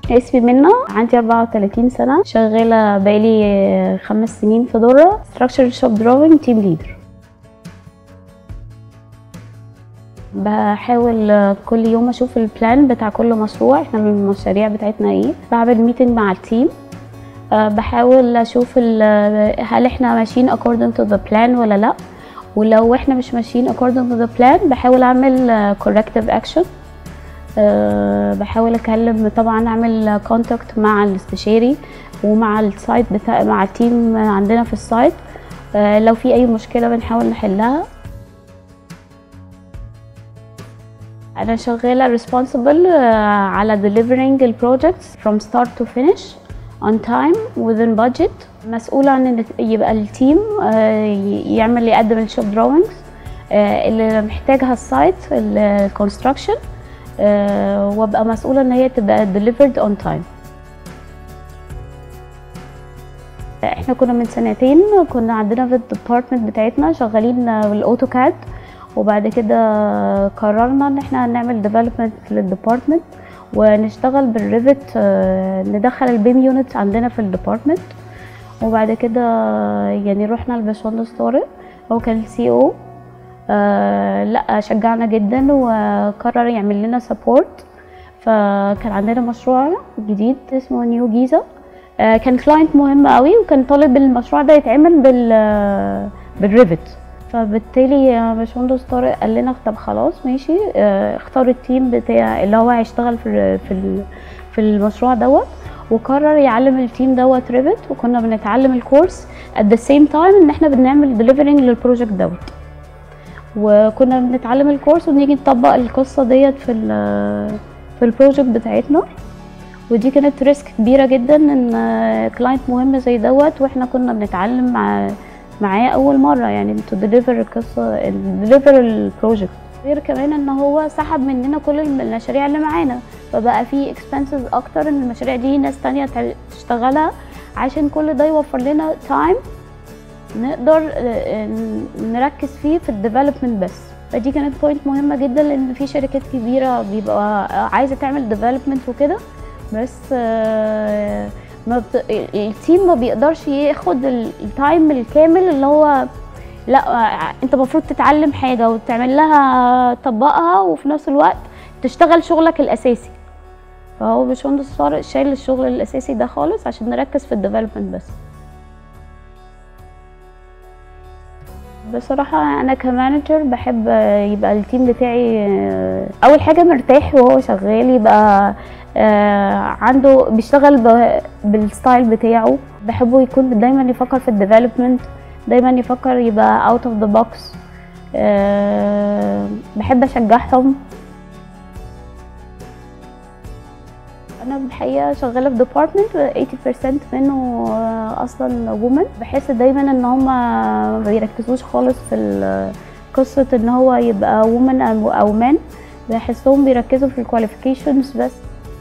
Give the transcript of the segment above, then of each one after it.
اسمي منى عندي 34 سنة شغالة بقالي خمس سنين في دورة Structural Shop Drawing Team Leader بحاول كل يوم اشوف البلان بتاع كل مشروع احنا المشاريع بتاعتنا ايه بعمل ميتنج مع التيم أه بحاول اشوف ال- هل احنا ماشيين according to the plan ولا لا ولو احنا مش ماشيين according to the plan بحاول اعمل أه، corrective action أه بحاول اكلم طبعا اعمل كونتاكت مع الاستشاري ومع السايت بتاع مع التيم عندنا في السايت أه لو في اي مشكله بنحاول نحلها انا شغاله responsible آه، على delivering البروجكتس from start to finish on time within budget مسؤوله عن ان يبقى التيم آه، ي- يعمل يقدم الشوب drawings آه، اللي محتاجها السايت الكونستراكشن وابقى مسؤوله ان هي تبقى delivered on time احنا كنا من سنتين كنا عندنا في الديبارتمنت بتاعتنا شغالين بالاوتوكاد وبعد كده قررنا ان احنا نعمل ديفلوبمنت للديبارتمنت ونشتغل بالريفت آه، ندخل البيم يونت عندنا في الديبارتمنت وبعد كده يعني رحنا لباشمهندس طارق هو كان السي او لا شجعنا جدا وقرر يعمل لنا سبورت فكان عندنا مشروع جديد اسمه نيو جيزه آه، كان كلاينت مهم قوي وكان طالب المشروع ده يتعمل بال بالريفت فبالتالي يا باشمهندس طارق قال لنا طب خلاص ماشي آه، اختار التيم بتاع اللي هو هيشتغل في ال- في ال- في المشروع دوت وقرر يعلم التيم دوت ريفت وكنا بنتعلم الكورس at the same time ان احنا بنعمل delivering للبروجكت دوت وكنا بنتعلم الكورس ونيجي نطبق القصه ديت في ال في البروجكت بتاعتنا ودي كانت ريسك كبيره جدا ان كلاينت مهم زي دوت واحنا كنا بنتعلم مع معاه اول مره يعني تو ديليفر القصه ديليفر البروجكت غير كمان ان هو سحب مننا كل المشاريع اللي معانا فبقى في اكسبنسز اكتر ان المشاريع دي ناس تانية تع- تشتغلها عشان كل ده يوفر لنا تايم نقدر آه، ن- نركز فيه في الديفلوبمنت بس فدي كانت بوينت مهمه جدا لان في شركات كبيره بيبقى عايزه تعمل ديفلوبمنت وكده بس آه، ما بت... التيم ما بيقدرش ياخد ال- التايم الكامل اللي هو لا آه، انت المفروض تتعلم حاجه وتعمل لها تطبقها وفي نفس الوقت تشتغل شغلك الاساسي فهو باشمهندس طارق شايل الشغل الاساسي ده خالص عشان نركز في الديفلوبمنت بس بصراحة أنا كمانجر بحب يبقى التيم بتاعي أول حاجة مرتاح وهو شغال يبقى آه، عنده بيشتغل ب- بالستايل بتاعه بحبه يكون دايما يفكر في الديفلوبمنت دايما يفكر يبقى اوت اوف ذا بوكس بحب اشجعهم انا الحقيقه شغاله في ديبارتمنت 80% منه آه، اصلا وومن بحس دايما ان هم ما بيركزوش خالص في ال- قصه ان هو يبقى وومن او او مان بحسهم بيركزوا في الكواليفيكيشنز بس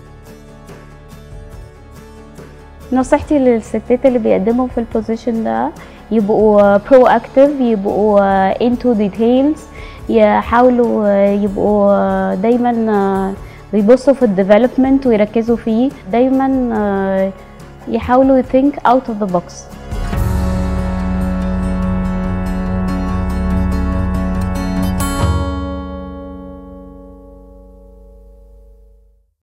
نصيحتي للستات اللي بيقدموا في البوزيشن ده يبقوا برو اكتيف يبقوا into details يحاولوا يبقوا دايما بيبصوا في الديفلوبمنت ويركزوا فيه دايما يحاولوا think out of the box